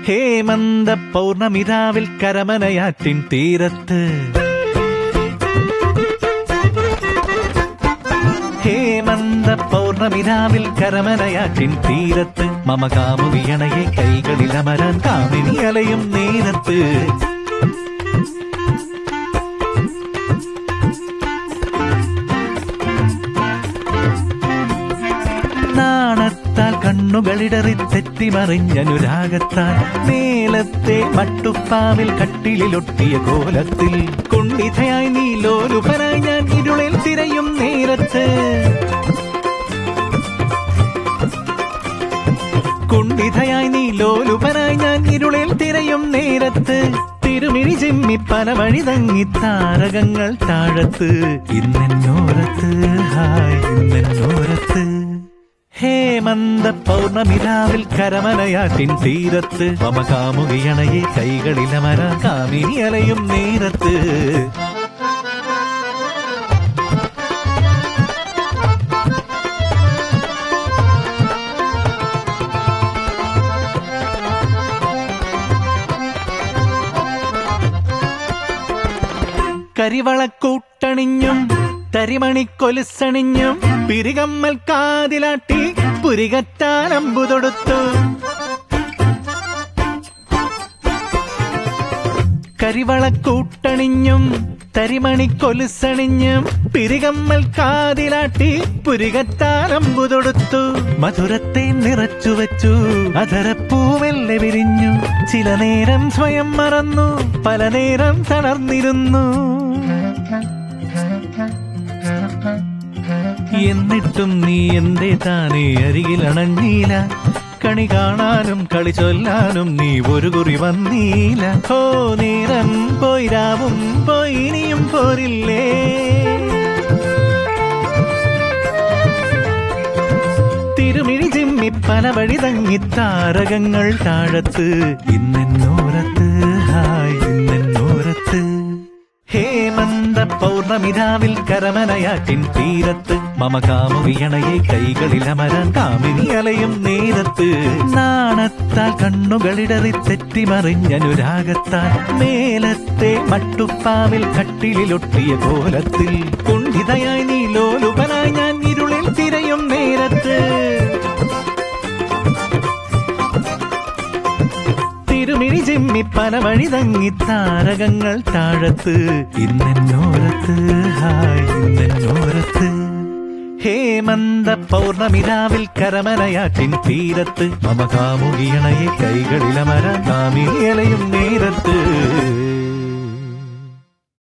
ഹേമന്ത പൗർണമിരാവിൽ കരമനയാറ്റിൻ തീരത്ത് ഹേമന്ത പൗർണമിരാവിൽ കരമനയാറ്റിൻ തീരത്ത് മമ കാമുകിയണയെ കൈകളിൽ അമരാൻ കാമിനി അലയും നേരത്ത് നാണത്താൽ കണ്ണുകളിടറി തെറ്റിമറിഞ്ഞനുരാഗത്താൽ മേലത്തെ മട്ടുപ്പാവിൽ കട്ടിലിലൊട്ടിയ കോലത്തിൽ കുണ്ഠിതയായി നീ ലോലുപനായി ഞാൻ ഇരുളിൽ തിരയും നേരത്ത് കുണ്ഠിതയായി നീ ലോലുപനായി ഞാൻ ഇരുളിൽ തിരയും നേരത്ത് തിരുമിഴി ചിമ്മി പല വഴി തങ്ങി താരകങ്ങൾ താഴത്ത് ഇന്നെന്നോരത്ത് ഹായ് ഇന്നെന്നോരത്ത് ഹേമന്ത പൗർണമിരാവിൽ കരമനയാറ്റിൻ തീരത്ത് മമ കാമുകിയണയെ കൈകളിലമര കാമിനി അലയും നേരത്ത് കരിവളക്കൂട്ടണിഞ്ഞും തരിമണിക്കൊലുസണിഞ്ഞും പിരികമ്മൽ കാതിലാട്ടി പുരികറ്റാലമ്പു തൊടുത്തു കരിവളക്കൂട്ടണിഞ്ഞും തരിമണിക്കൊലുസണിഞ്ഞും പിരികമ്മൽ കാതിലാട്ടി പുരികത്താലമ്പു തൊടുത്തു മധുരത്തെ നിറച്ചു വെച്ചു അധരപ്പൂവെല്ലെ വിരിഞ്ഞു ചില നേരം സ്വയം മറന്നു പല നേരം തളർന്നിരുന്നു എന്നിട്ടും നീ എന്റെ താനെ അരികിലണഞ്ഞീല കണി കാണാനും കളി ചൊല്ലാനും നീ ഒരു കുറി വന്നീല ഹോ നേരം പോയി രാവും പോയി ഇനിയും പോരില്ലേ തിരുമിഴി ചിമ്മി പല വഴി തങ്ങി താരകങ്ങൾ താഴത്ത് ഇന്നെന്നോരത്ത് ഹായ് ഇന്നെന്നോരത്ത് ഹേമന്ത പൗർണമിരാവിൽ കരമനയാറ്റിൻ തീരത്ത് മമ കാമുകിയണയെ കൈകളിൽ അമരാൻ കാമിനി അലയും നേരത്ത് നാണത്താൽ കണ്ണുകളിടറി തെറ്റിമറിഞ്ഞനുരാഗത്താൽ മേലത്തെ മട്ടുപ്പാവിൽ കട്ടിലിലൊട്ടിയ കോലത്തിൽ കുണ്ഠിതയായി നീ ലോലുപനായി ഞാൻ ഇരുളിൽ തിരയും നേരത്ത് തിരുമിഴി ചിമ്മി പല വഴി തങ്ങി താരകങ്ങൾ താഴത്ത് ഇന്നെന്നോരത്ത് ഹായ് ഇന്നെന്നോരത്ത് ഹേമന്ത പൗർണമിരാവിൽ കരമനയാറ്റിൻ തീരത്ത് മമ കാമുകിയണയെ കൈകളിലമര കാമിയലയും